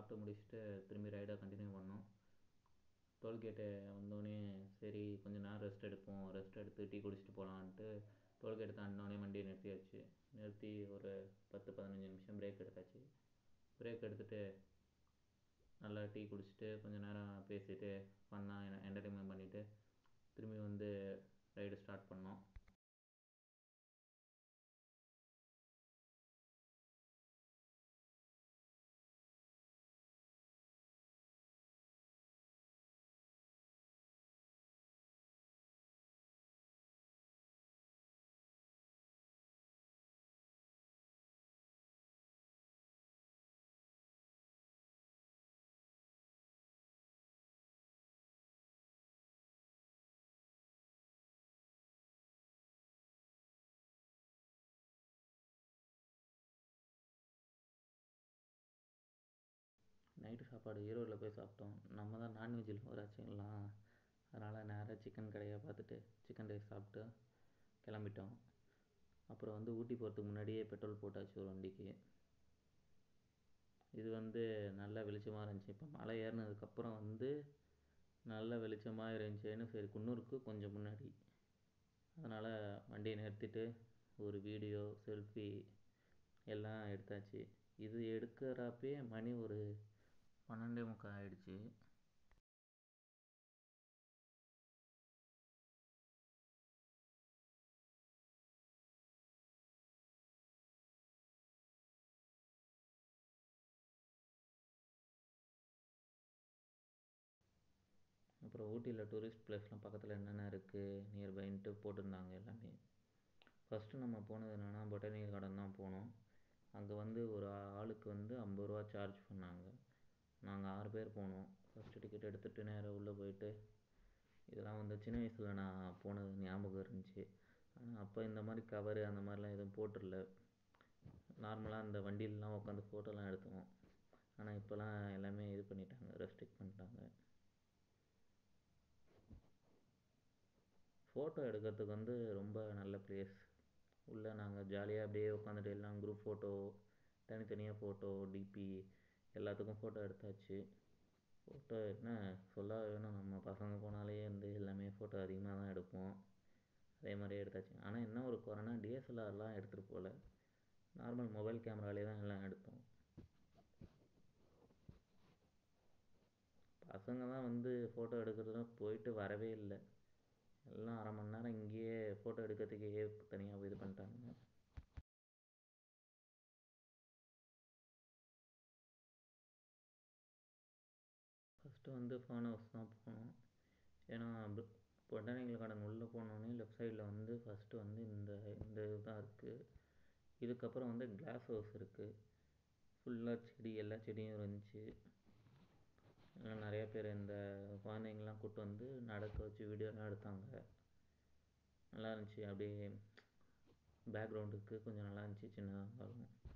சாப்பிட்டு முடிச்சுட்டு திரும்பி ரைடை கண்டினியூ பண்ணோம் டோல்கேட்டு வந்தோடனே சரி கொஞ்ச நேரம் ரெஸ்ட் எடுப்போம் ரெஸ்ட் எடுத்து டீ குடிச்சிட்டு போகலான்ட்டு டோல்கேட் தாண்டினோடனே வண்டியை நிறுத்தியாச்சு நிறுத்தி ஒரு பத்து பதினஞ்சு நிமிஷம் பிரேக் எடுத்தாச்சு பிரேக் எடுத்துகிட்டு நல்லா டீ குடிச்சிட்டு கொஞ்ச நேரம் பேசிட்டு ஃபன்னாக என்டர்டெயின்மெண்ட் பண்ணிவிட்டு திரும்பி வந்து ரைடு ஸ்டார்ட் பண்ணோம் நைட்டு சாப்பாடு ஈரோடில் போய் சாப்பிட்டோம் நம்ம தான் நான்வெஜ் லவராச்சுங்களாம் அதனால் நேராக சிக்கன் கடையை பார்த்துட்டு சிக்கன் ரைஸ் சாப்பிட்டு கிளம்பிட்டோம் அப்புறம் வந்து ஊட்டி போகிறதுக்கு முன்னாடியே பெட்ரோல் போட்டாச்சு ஒரு வண்டிக்கு இது வந்து நல்ல வெளிச்சமாக இருந்துச்சு இப்போ மலை ஏறினதுக்கப்புறம் வந்து நல்ல வெளிச்சமாக இருந்துச்சேன்னு சரி குன்னூருக்கு கொஞ்சம் முன்னாடி அதனால் வண்டியை நிறுத்திட்டு ஒரு வீடியோ செல்ஃபி எல்லாம் எடுத்தாச்சு இது எடுக்கிறப்பயே மணி ஒரு பன்னெண்டே முக்கால் ஆயிடுச்சு அப்புறம் ஊட்டியில் டூரிஸ்ட் பிளேஸ்லாம் பக்கத்தில் என்னென்ன இருக்குது நியர்பைன்ட்டு போட்டிருந்தாங்க எல்லாமே ஃபஸ்ட்டு நம்ம போனது என்னென்னா பொட்டானிக்கல் கார்டன் தான் போனோம் அங்கே வந்து ஒரு ஆளுக்கு வந்து ஐம்பது ரூபா சார்ஜ் பண்ணாங்க நாங்கள் ஆறு பேர் போனோம் ஃபஸ்ட்டு டிக்கெட் எடுத்துகிட்டு நேராக உள்ளே போயிட்டு இதெல்லாம் வந்து சின்ன வயசில் நான் போனது ஞாபகம் இருந்துச்சு ஆனால் அப்போ இந்த மாதிரி கவரு அந்த மாதிரிலாம் எதுவும் போட்டிரல நார்மலாக அந்த வண்டியிலலாம் உட்காந்து ஃபோட்டோலாம் எடுத்தோம் ஆனால் இப்போலாம் எல்லாமே இது பண்ணிட்டாங்க ரெஸ்ட்ரிக்ட் பண்ணிட்டாங்க ஃபோட்டோ எடுக்கிறதுக்கு வந்து ரொம்ப நல்ல பிளேஸ் உள்ளே நாங்கள் ஜாலியாக அப்படியே உட்காந்துட்டு எல்லாம் குரூப் ஃபோட்டோ தனித்தனியாக ஃபோட்டோ டிபி எல்லாத்துக்கும் ஃபோட்டோ எடுத்தாச்சு ஃபோட்டோ என்ன சொல்ல வேணும் நம்ம பசங்க போனாலே வந்து எல்லாமே ஃபோட்டோ அதிகமாக தான் எடுப்போம் அதே மாதிரியே எடுத்தாச்சு ஆனால் என்ன ஒரு குறைனா டிஎஸ்எல்ஆர்லாம் எடுத்துகிட்டு போகல நார்மல் மொபைல் கேமராலே தான் எல்லாம் எடுத்தோம் பசங்க தான் வந்து ஃபோட்டோ எடுக்கிறதுலாம் போயிட்டு வரவே இல்லை எல்லாம் அரை மணி நேரம் இங்கேயே ஃபோட்டோ எடுக்கிறதுக்கே தனியாக இது பண்ணிட்டாங்க ஃபஸ்ட்டு வந்து ஃபார்ம் ஹவுஸ் தான் போனோம் ஏன்னா பொட்டானிக்கல் கார்டன் உள்ளே போனோடனே லெஃப்ட் சைடில் வந்து ஃபஸ்ட்டு வந்து இந்த இந்த இதுதான் இருக்குது இதுக்கப்புறம் வந்து கிளாஸ் ஹவுஸ் இருக்குது ஃபுல்லாக செடி எல்லா செடியும் இருந்துச்சு நிறைய பேர் இந்த குழந்தைங்கள்லாம் கூப்பிட்டு வந்து நடக்க வச்சு வீடியோலாம் எடுத்தாங்க நல்லா இருந்துச்சு அப்படியே பேக்ரவுண்டுக்கு கொஞ்சம் நல்லா இருந்துச்சு சின்னதாக இருந்தாலும்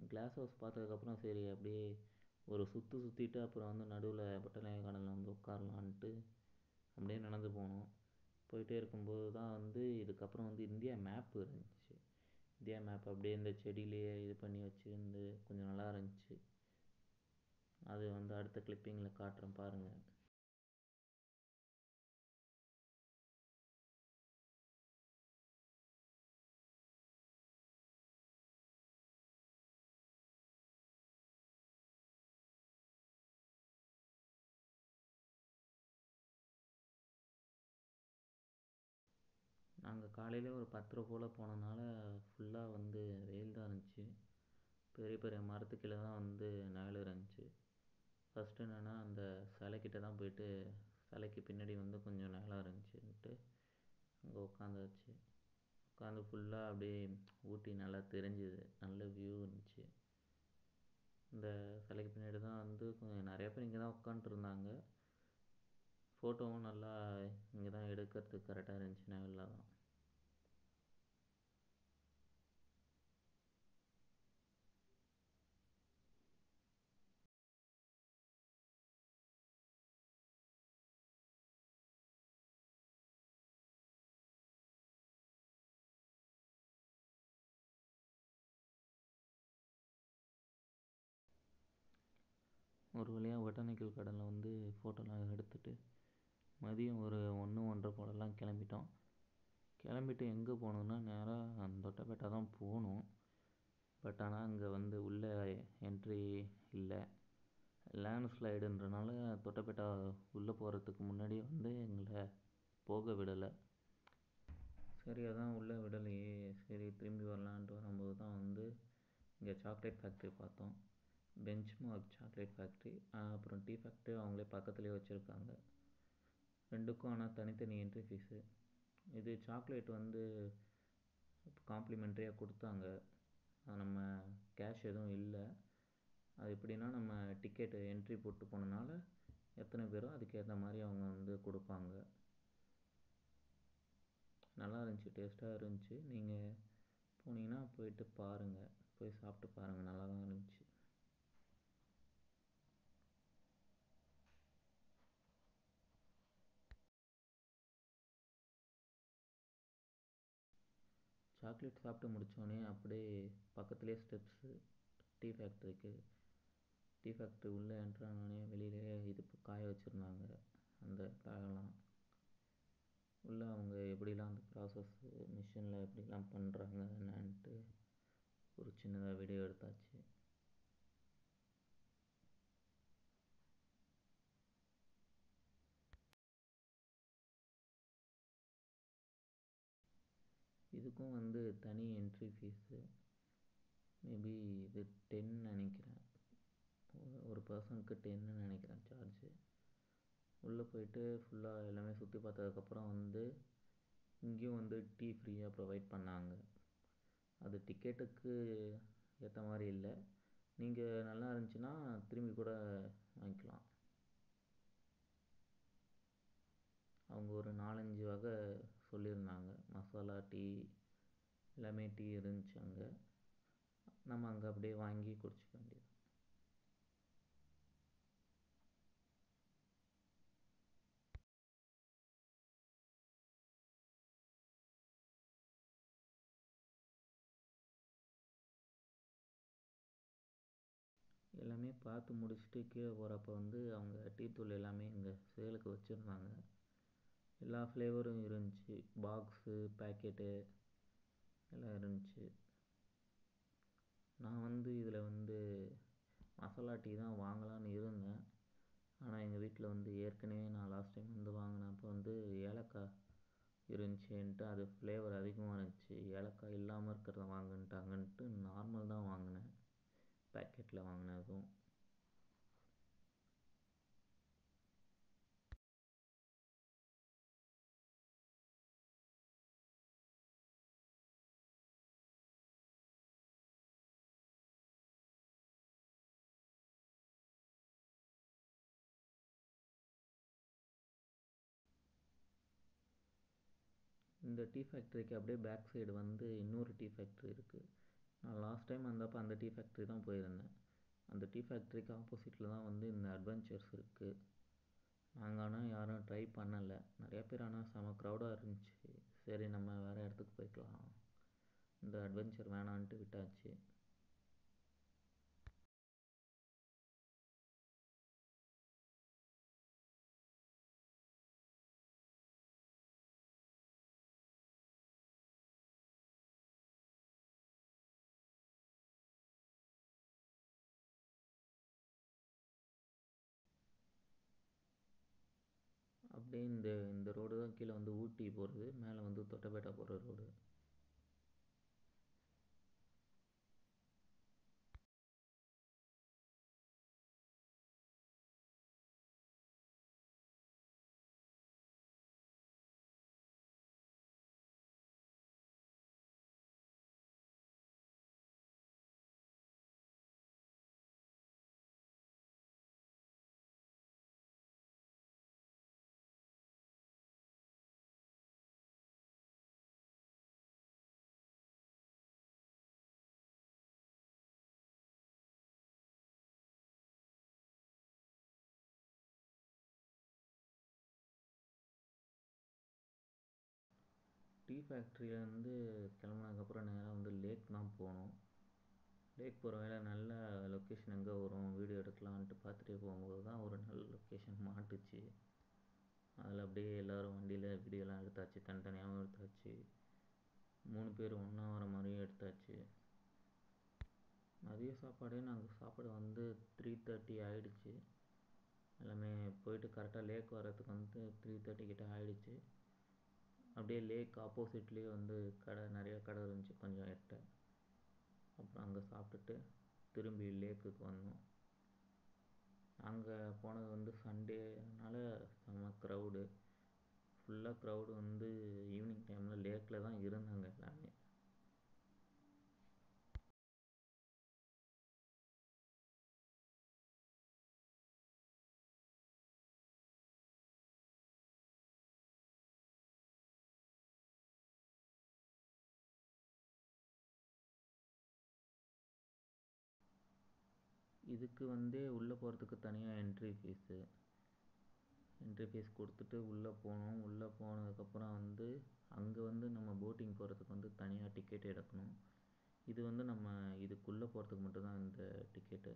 கிளாஸ் ஹவுஸ் பார்த்ததுக்கப்புறம் சரி அப்படியே ஒரு சுற்று சுற்றிட்டு அப்புறம் வந்து நடுவில் பட்டர்நாயகா கார்டனில் வந்து உட்காரலான்ட்டு அப்படியே நடந்து போனோம் போயிட்டே இருக்கும்போது தான் வந்து இதுக்கப்புறம் வந்து இந்தியா மேப்பு இருந்துச்சு இந்தியா மேப் அப்படியே இந்த செடியிலேயே இது பண்ணி வச்சுருந்து கொஞ்சம் நல்லா இருந்துச்சு அது வந்து அடுத்த கிளிப்பிங்கில் காட்டுறேன் பாருங்கள் நாங்கள் காலையிலே ஒரு பத்தரை போல் போனனால ஃபுல்லாக வந்து வெயில் தான் இருந்துச்சு பெரிய பெரிய மரத்து கீழே தான் வந்து நிழல் இருந்துச்சு ஃபஸ்ட்டு என்னென்னா அந்த சிலைக்கிட்ட தான் போயிட்டு சிலைக்கு பின்னாடி வந்து கொஞ்சம் நிழலா இருந்துச்சுன்ட்டு அங்கே உட்காந்தாச்சு உட்காந்து ஃபுல்லாக அப்படியே ஊட்டி நல்லா தெரிஞ்சுது நல்ல வியூ இருந்துச்சு இந்த சிலைக்கு பின்னாடி தான் வந்து கொஞ்சம் நிறைய பேர் இங்கே தான் உட்காண்ட்ருந்தாங்க ஃபோட்டோவும் நல்லா இங்கே தான் எடுக்கிறதுக்கு கரெக்டாக இருந்துச்சு நிழலில் தான் ஒரு வழியாக பொட்டானிக்கல் கார்டனில் வந்து ஃபோட்டோலாம் எடுத்துட்டு மதியம் ஒரு ஒன்று ஒன்றரை போலலாம் கிளம்பிட்டோம் கிளம்பிட்டு எங்கே போகணுன்னா நேராக அந்த தொட்டபெட்டா தான் போகணும் பட் ஆனால் அங்கே வந்து உள்ளே என்ட்ரி இல்லை லேண்ட் ஸ்லைடுன்றனால தொட்டபெட்டா உள்ளே போகிறதுக்கு முன்னாடியே வந்து எங்களை போக விடலை சரி அதான் உள்ளே விடலையே சரி திரும்பி வரலான்ட்டு வரும்போது தான் வந்து இங்கே சாக்லேட் ஃபேக்ட்ரி பார்த்தோம் பெஞ்ச் மார்க் சாக்லேட் ஃபேக்ட்ரி அப்புறம் டீ ஃபேக்ட்ரி அவங்களே பக்கத்துலேயே வச்சுருக்காங்க ரெண்டுக்கும் ஆனால் தனித்தனி என்ட்ரி ஃபீஸு இது சாக்லேட் வந்து காம்ப்ளிமெண்ட்ரியாக கொடுத்தாங்க அது நம்ம கேஷ் எதுவும் இல்லை அது எப்படின்னா நம்ம டிக்கெட்டு என்ட்ரி போட்டு போனனால எத்தனை பேரோ அதுக்கேற்ற மாதிரி அவங்க வந்து கொடுப்பாங்க நல்லா இருந்துச்சு டேஸ்ட்டாக இருந்துச்சு நீங்கள் போனீங்கன்னா போயிட்டு பாருங்கள் போய் சாப்பிட்டு பாருங்கள் நல்லா தான் இருந்துச்சு சாக்லேட் சாப்பிட்டு முடித்தோடனே அப்படியே பக்கத்துலேயே ஸ்டெப்ஸு டீ ஃபேக்ட்ரிக்கு டீ ஃபேக்ட்ரி உள்ளே என்ட்ரு ஆனோடனே வெளியிலே இது காய வச்சுருந்தாங்க அந்த காயெல்லாம் உள்ளே அவங்க எப்படிலாம் அந்த ப்ராசஸ்ஸு மிஷினில் எப்படிலாம் பண்ணுறாங்க என்னான்ட்டு ஒரு சின்னதாக வீடியோ எடுத்தாச்சு இதுக்கும் வந்து தனி என்ட்ரி ஃபீஸு மேபி இது டென் நினைக்கிறேன் ஒரு பர்சனுக்கு டென்னு நினைக்கிறேன் சார்ஜு உள்ளே போயிட்டு ஃபுல்லாக எல்லாமே சுற்றி பார்த்ததுக்கப்புறம் வந்து இங்கேயும் வந்து டீ ஃப்ரீயாக ப்ரொவைட் பண்ணாங்க அது டிக்கெட்டுக்கு ஏற்ற மாதிரி இல்லை நீங்கள் நல்லா இருந்துச்சுன்னா திரும்பி கூட வாங்கிக்கலாம் அவங்க ஒரு நாலஞ்சு வகை சொல்லியிருந்தாங்க மசாலா டீ எல்லாமே டீ இருந்துச்சு அங்கே நம்ம அங்கே அப்படியே வாங்கி குடிச்சிக்க வேண்டியது எல்லாமே பார்த்து முடிச்சுட்டு கீழே போகிறப்ப வந்து அவங்க டீ தூள் எல்லாமே இங்கே சேலுக்கு வச்சுருந்தாங்க எல்லா ஃப்ளேவரும் இருந்துச்சு பாக்ஸு பேக்கெட்டு எல்லாம் இருந்துச்சு நான் வந்து இதில் வந்து மசாலா டீ தான் வாங்கலான்னு இருந்தேன் ஆனால் எங்கள் வீட்டில் வந்து ஏற்கனவே நான் லாஸ்ட் டைம் வந்து வாங்கினப்போ வந்து ஏலக்காய் இருந்துச்சுன்ட்டு அது ஃப்ளேவர் அதிகமாக இருந்துச்சு ஏலக்காய் இல்லாமல் இருக்கிறத வாங்குன்ட்டாங்கன்ட்டு நார்மல் தான் வாங்கினேன் பேக்கெட்டில் வாங்கினதும் இந்த டீ ஃபேக்ட்ரிக்கு அப்படியே பேக் சைடு வந்து இன்னொரு டீ ஃபேக்ட்ரி இருக்குது நான் லாஸ்ட் டைம் வந்தப்போ அந்த டீ ஃபேக்ட்ரி தான் போயிருந்தேன் அந்த டீ ஃபேக்ட்ரிக்கு ஆப்போசிட்டில் தான் வந்து இந்த அட்வென்ச்சர்ஸ் இருக்குது நாங்கள் ஆனால் யாரும் ட்ரை பண்ணலை நிறையா பேர் ஆனால் செம க்ரௌடாக இருந்துச்சு சரி நம்ம வேறு இடத்துக்கு போய்க்கலாம் இந்த அட்வென்ச்சர் வேணான்ட்டு விட்டாச்சு அப்படியே இந்த இந்த ரோடு தான் கீழே வந்து ஊட்டி போகிறது மேலே வந்து தொட்டபேட்டா போகிற ரோடு டீ ஃபேக்ட்ரியிலேருந்து கிளம்புனதுக்கப்புறம் நேராக வந்து லேக் தான் போனோம் லேக் போகிற வழியில் நல்ல லொக்கேஷன் எங்கே வரும் வீடியோ எடுக்கலான்ட்டு பார்த்துட்டே போகும்போது தான் ஒரு நல்ல லொக்கேஷன் மாட்டுச்சு அதில் அப்படியே எல்லோரும் வண்டியில் வீடியோலாம் எடுத்தாச்சு தனித்தனியாகவும் எடுத்தாச்சு மூணு பேர் ஒன்றா வர மாதிரியும் எடுத்தாச்சு மதிய சாப்பாடே நாங்கள் சாப்பிட வந்து த்ரீ தேர்ட்டி ஆகிடுச்சு எல்லாமே போயிட்டு கரெக்டாக லேக் வர்றதுக்கு வந்து த்ரீ தேர்ட்டி கிட்ட ஆகிடுச்சு அப்படியே லேக் ஆப்போசிட்லேயே வந்து கடை நிறைய கடை இருந்துச்சு கொஞ்சம் எட்ட அப்புறம் அங்கே சாப்பிட்டுட்டு திரும்பி லேக்குக்கு வந்தோம் நாங்கள் போனது வந்து சண்டேனால செம்ம க்ரௌடு ஃபுல்லாக க்ரௌடு வந்து ஈவினிங் டைமில் லேக்கில் தான் இருந்தாங்க எல்லாமே இதுக்கு வந்து உள்ளே போகிறதுக்கு தனியாக என்ட்ரி ஃபீஸு என்ட்ரி ஃபீஸ் கொடுத்துட்டு உள்ளே போனோம் உள்ளே போனதுக்கப்புறம் வந்து அங்கே வந்து நம்ம போட்டிங் போகிறதுக்கு வந்து தனியாக டிக்கெட் எடுக்கணும் இது வந்து நம்ம இதுக்குள்ளே போகிறதுக்கு மட்டும்தான் இந்த டிக்கெட்டு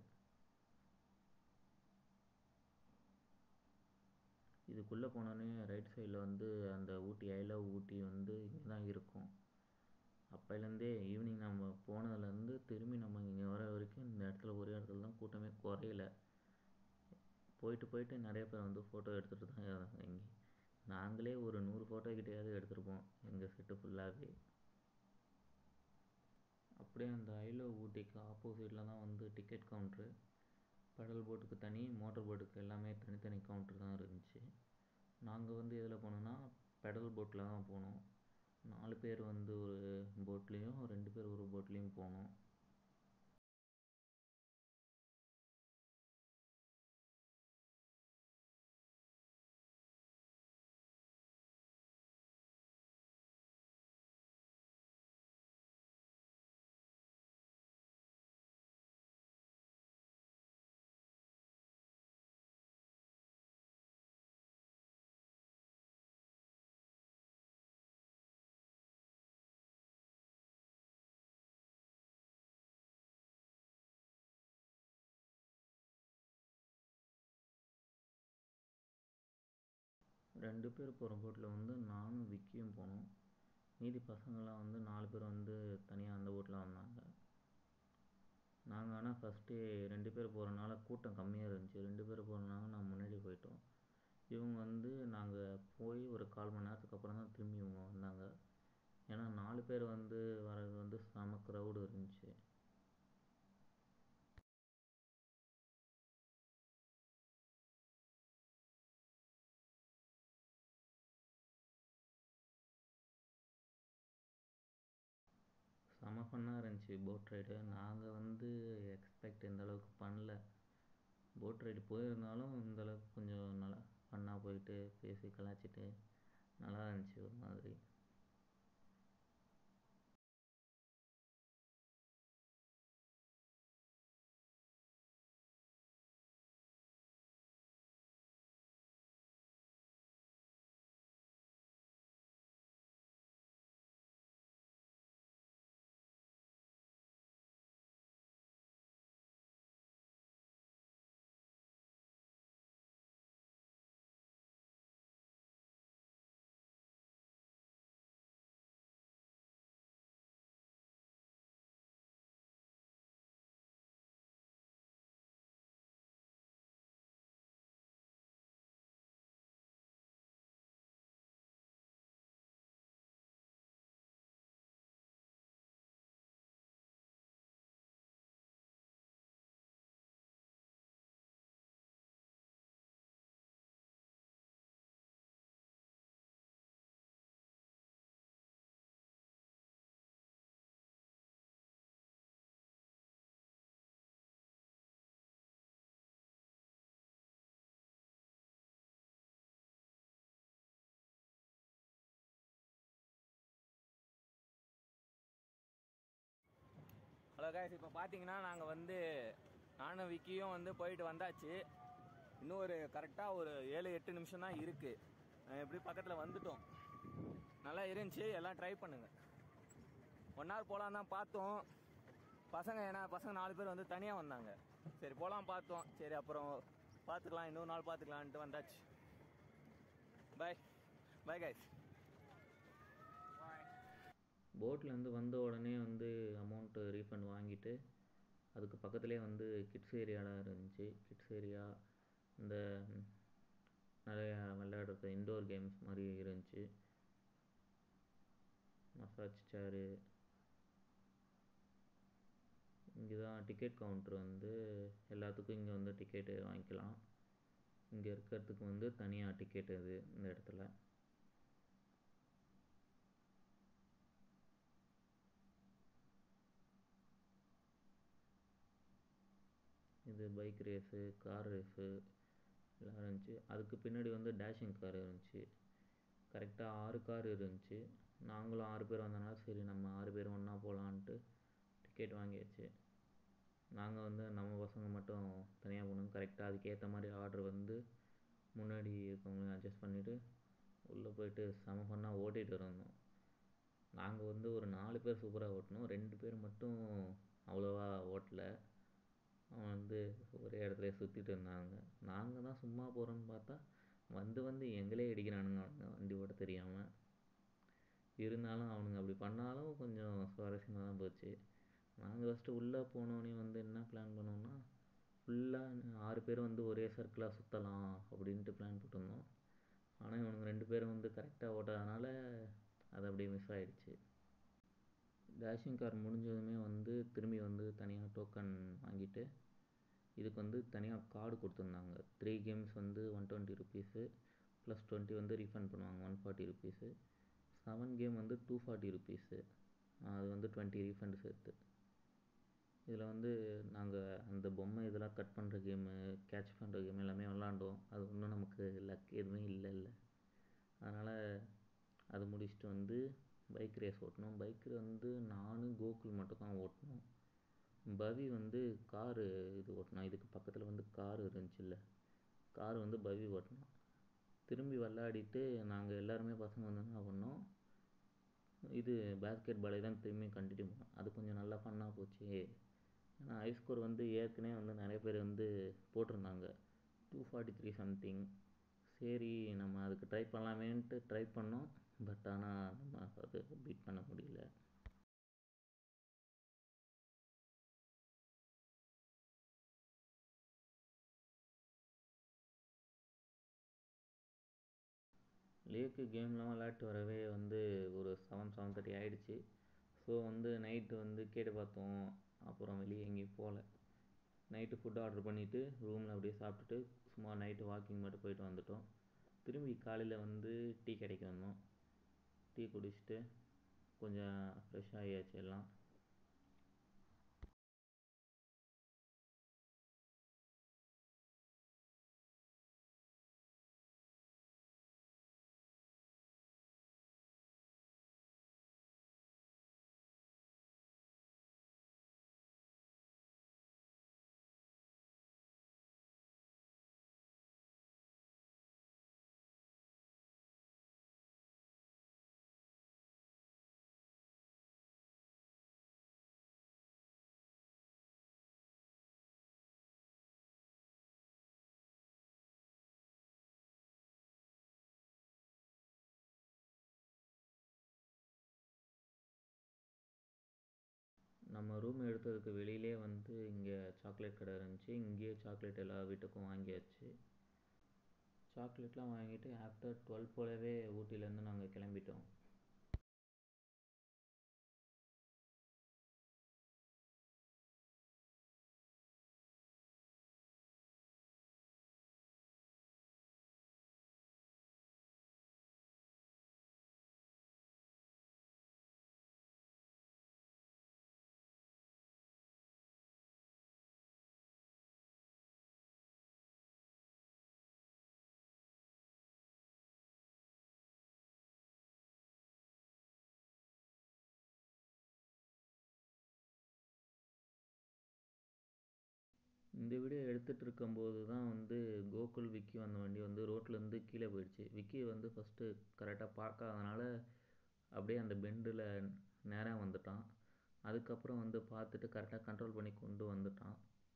இதுக்குள்ளே போனோடனே ரைட் சைடில் வந்து அந்த ஊட்டி ஐ லவ் ஊட்டி வந்து இங்கே தான் இருக்கும் அப்போலேருந்தே ஈவினிங் நம்ம போனதுலேருந்து திரும்பி நம்ம இங்கே வர வரைக்கும் இந்த இடத்துல ஒரே இடத்துல தான் கூட்டமே குறையல போயிட்டு போயிட்டு நிறைய பேர் வந்து ஃபோட்டோ எடுத்துகிட்டு தான் இருந்தாங்க இங்கே நாங்களே ஒரு நூறு ஃபோட்டோ கிட்டேயாவது எடுத்திருப்போம் எங்கள் செட்டு ஃபுல்லாகவே அப்படியே அந்த ஐ லவ் ஊட்டிக்கு ஆப்போசிட்டில் தான் வந்து டிக்கெட் கவுண்ட்ரு பெடல் போட்டுக்கு தனி மோட்டர் போட்டுக்கு எல்லாமே தனித்தனி கவுண்ட்ரு தான் இருந்துச்சு நாங்கள் வந்து எதில் போனோம்னா பெடல் போட்டில் தான் போனோம் நாலு பேர் வந்து ஒரு போட்லேயும் ரெண்டு பேர் ஒரு போட்லேயும் போனோம் ரெண்டு பேர் போகிற போட்டில் வந்து நானும் விக்கியும் போனோம் மீதி பசங்கள்லாம் வந்து நாலு பேர் வந்து தனியாக அந்த போட்டில் வந்தாங்க நாங்கள் ஆனால் ஃபஸ்ட்டே ரெண்டு பேர் போகிறனால கூட்டம் கம்மியாக இருந்துச்சு ரெண்டு பேர் போகிறனால நான் முன்னாடி போயிட்டோம் இவங்க வந்து நாங்கள் போய் ஒரு கால் மணி நேரத்துக்கு அப்புறம் தான் திரும்பி இவங்க வந்தாங்க ஏன்னா நாலு பேர் வந்து வர்றது வந்து செம க்ரௌடு இருந்துச்சு செம ஃபன்னாக இருந்துச்சு போட் ரைடு நாங்கள் வந்து எக்ஸ்பெக்ட் இந்த அளவுக்கு பண்ணல போட் ரைடு போயிருந்தாலும் இந்த அளவுக்கு கொஞ்சம் நல்லா ஃபன்னாக போயிட்டு பேசி கலாய்ச்சிட்டு நல்லா இருந்துச்சு ஒரு மாதிரி கைஸ் இப்போ பார்த்தீங்கன்னா நாங்கள் வந்து நானும் விக்கியும் வந்து போயிட்டு வந்தாச்சு இன்னும் ஒரு கரெக்டாக ஒரு ஏழு எட்டு நிமிஷம் தான் இருக்குது எப்படி பக்கத்தில் வந்துட்டோம் நல்லா இருந்துச்சு எல்லாம் ட்ரை பண்ணுங்க ஒன் ஹவர் போகலாம் தான் பார்த்தோம் பசங்க ஏன்னா பசங்க நாலு பேர் வந்து தனியாக வந்தாங்க சரி போகலாம் பார்த்தோம் சரி அப்புறம் பார்த்துக்கலாம் இன்னொரு நாள் பார்த்துக்கலான்ட்டு வந்தாச்சு பை பை கைஸ் போட்லேருந்து வந்த உடனே வந்து அமௌண்ட்டு ரீஃபண்ட் வாங்கிட்டு அதுக்கு பக்கத்துலேயே வந்து கிட்ஸ் ஏரியாலாம் இருந்துச்சு கிட்ஸ் ஏரியா இந்த ம், நிறைய விளையாடுறது இன்டோர் கேம்ஸ் மாதிரி இருந்துச்சு மசாஜ் சேரு இங்கே தான் டிக்கெட் கவுண்டர் வந்து எல்லாத்துக்கும் இங்கே வந்து டிக்கெட்டு வாங்கிக்கலாம் இங்கே இருக்கிறதுக்கு வந்து தனியாக டிக்கெட் இது இந்த இடத்துல இது பைக் ரேஸு கார் ரேஸு எல்லாம் இருந்துச்சு அதுக்கு பின்னாடி வந்து டேஷிங் கார் இருந்துச்சு கரெக்டாக ஆறு கார் இருந்துச்சு நாங்களும் ஆறு பேர் வந்தனால சரி நம்ம ஆறு பேர் ஒன்றா போகலான்ட்டு டிக்கெட் வாங்கியாச்சு நாங்கள் வந்து நம்ம பசங்க மட்டும் தனியாக போகணும் கரெக்டாக அதுக்கேற்ற மாதிரி ஆர்டர் வந்து முன்னாடி இருக்கவங்களையும் அட்ஜஸ்ட் பண்ணிவிட்டு உள்ளே போயிட்டு செம ஃபன்னாக ஓட்டிகிட்டு இருந்தோம் நாங்கள் வந்து ஒரு நாலு பேர் சூப்பராக ஓட்டினோம் ரெண்டு பேர் மட்டும் அவ்வளோவா ஓட்டல அவன் வந்து ஒரே இடத்துல சுற்றிட்டு இருந்தாங்க நாங்கள் தான் சும்மா போகிறோன்னு பார்த்தா வந்து வந்து எங்களே இடிக்கிறானுங்க அவனுங்க வண்டி ஓட்ட தெரியாமல் இருந்தாலும் அவனுங்க அப்படி பண்ணாலும் கொஞ்சம் சுவாரஸ்யமாக தான் போச்சு நாங்கள் ஃபஸ்ட்டு உள்ளே போனோடனே வந்து என்ன பிளான் பண்ணோம்னா ஃபுல்லாக ஆறு பேர் வந்து ஒரே சர்க்கிளாக சுற்றலாம் அப்படின்ட்டு பிளான் போட்டிருந்தோம் ஆனால் இவனுங்க ரெண்டு பேரும் வந்து கரெக்டாக ஓட்டாதனால அது அப்படியே மிஸ் ஆயிடுச்சு டேஷிங் கார் முடிஞ்சதுமே வந்து திரும்பி வந்து தனியாக டோக்கன் வாங்கிட்டு இதுக்கு வந்து தனியாக கார்டு கொடுத்துருந்தாங்க த்ரீ கேம்ஸ் வந்து one twenty rupees plus twenty வந்து ரீஃபண்ட் பண்ணுவாங்க one forty rupees seven game வந்து டூ ஃபார்ட்டி ருபீஸு அது வந்து டுவெண்ட்டி ரீஃபண்ட் சேர்த்து இதில் வந்து நாங்கள் அந்த பொம்மை இதெல்லாம் கட் பண்ணுற கேமு கேட்ச் பண்ணுற கேம் எல்லாமே விளாண்டோம் அது ஒன்றும் நமக்கு லக் எதுவுமே இல்லை இல்லை அதனால் அது முடிச்சுட்டு வந்து பைக் ரேஸ் ஓட்டினோம் பைக் வந்து நானும் கோகுல் மட்டும் தான் ஓட்டினோம் பவி வந்து காரு இது ஓட்டினான் இதுக்கு பக்கத்தில் வந்து கார் இருந்துச்சுல்ல கார் வந்து பவி ஓட்டினான் திரும்பி விளாடிட்டு நாங்கள் எல்லாருமே பசங்க வந்து என்ன பண்ணோம் இது பேஸ்கெட் பாலே தான் திரும்பி கண்டினியூ பண்ணோம் அது கொஞ்சம் நல்லா ஃபன்னாக போச்சு ஏன்னா ஹை ஸ்கோர் வந்து ஏற்கனவே வந்து நிறைய பேர் வந்து போட்டிருந்தாங்க டூ ஃபார்ட்டி த்ரீ சம்திங் சரி நம்ம அதுக்கு ட்ரை பண்ணலாமேன்ட்டு ட்ரை பண்ணோம் பட் ஆனால் நம்ம அது பீட் பண்ண முடியல லேக்கு கேம்லாம் விளையாட்டு வரவே வந்து ஒரு செவன் செவன் தேர்ட்டி ஆகிடுச்சு ஸோ வந்து நைட்டு வந்து கேட்டு பார்த்தோம் அப்புறம் வெளியே எங்கேயும் போகல நைட்டு ஃபுட் ஆர்டர் பண்ணிவிட்டு ரூமில் அப்படியே சாப்பிட்டுட்டு சும்மா நைட்டு வாக்கிங் மட்டும் போயிட்டு வந்துட்டோம் திரும்பி காலையில் வந்து டீ கடைக்கு வந்தோம் டீ குடிச்சிட்டு கொஞ்சம் ஃப்ரெஷ் ஆகியாச்சு எல்லாம் நம்ம ரூம் எடுத்ததுக்கு வெளியிலே வந்து இங்கே சாக்லேட் கடை இருந்துச்சு இங்கேயே சாக்லேட் எல்லா வீட்டுக்கும் வாங்கியாச்சு சாக்லேட்லாம் வாங்கிட்டு ஆஃப்டர் டுவெல் போலவே ஊட்டிலேருந்து நாங்கள் கிளம்பிட்டோம் இந்த வீடியோ எடுத்துகிட்டு இருக்கும்போது தான் வந்து கோகுல் விக்கி வந்த வண்டி வந்து ரோட்லேருந்து கீழே போயிடுச்சு விக்கி வந்து ஃபஸ்ட்டு கரெக்டாக பார்க்காதனால அப்படியே அந்த பெண்டில் நேராக வந்துட்டான் அதுக்கப்புறம் வந்து பார்த்துட்டு கரெக்டாக கண்ட்ரோல் பண்ணி கொண்டு வந்துட்டான்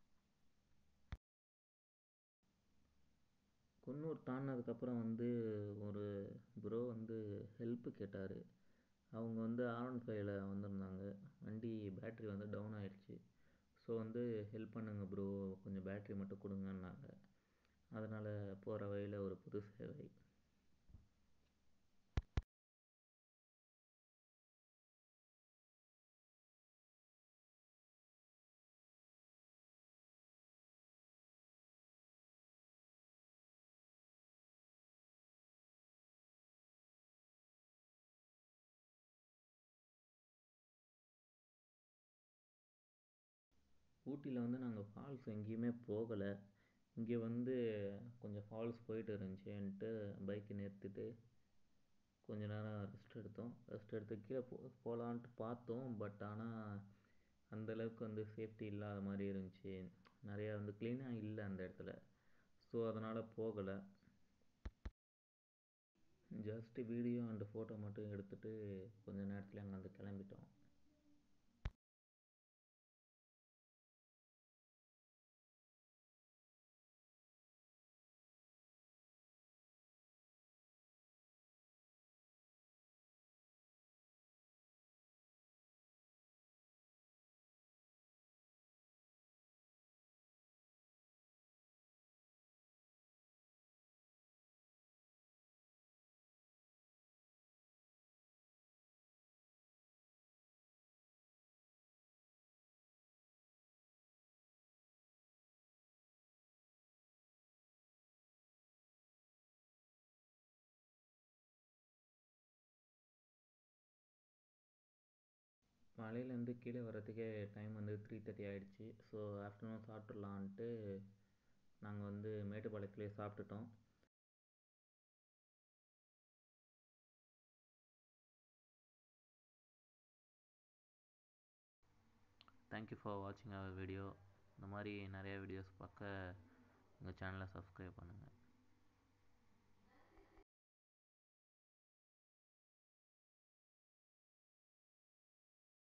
குன்னூர் தாண்டினதுக்கப்புறம் வந்து ஒரு ப்ரோ வந்து ஹெல்ப்பு கேட்டார் அவங்க வந்து ஆர் ஒன் ஃபைவ்ல வந்திருந்தாங்க வண்டி பேட்ரி வந்து டவுன் ஆயிடுச்சு ஸோ வந்து ஹெல்ப் பண்ணுங்கள் ப்ரோ கொஞ்சம் பேட்ரி மட்டும் கொடுங்கன்னாங்க அதனால் போகிற வழியில் ஒரு புது சேவை ஊட்டியில் வந்து நாங்கள் ஃபால்ஸ் எங்கேயுமே போகலை இங்கே வந்து கொஞ்சம் ஃபால்ஸ் போயிட்டு இருந்துச்சுன்ட்டு பைக்கை நிறுத்திட்டு கொஞ்ச நேரம் ரெஸ்ட் எடுத்தோம் ரெஸ்ட் எடுத்து கீழே போ போகலான்ட்டு பார்த்தோம் பட் ஆனால் அந்தளவுக்கு வந்து சேஃப்டி இல்லாத மாதிரி இருந்துச்சு நிறையா வந்து க்ளீனாக இல்லை அந்த இடத்துல ஸோ அதனால் போகலை ஜஸ்ட்டு வீடியோ அண்டு ஃபோட்டோ மட்டும் எடுத்துகிட்டு கொஞ்ச நேரத்தில் அங்கேருந்து கிளம்பிட்டோம் மலையிலேருந்து கீழே வர்றதுக்கே டைம் வந்து த்ரீ தேர்ட்டி ஆகிடுச்சு ஸோ ஆஃப்டர்நூன் சாப்பிட்றலான்ட்டு நாங்கள் வந்து மேட்டுப்பாளையத்துலேயே சாப்பிட்டுட்டோம் தேங்க்யூ ஃபார் வாட்சிங் அவர் வீடியோ இந்த மாதிரி நிறைய வீடியோஸ் பார்க்க எங்கள் சேனலை சப்ஸ்கிரைப் பண்ணுங்கள்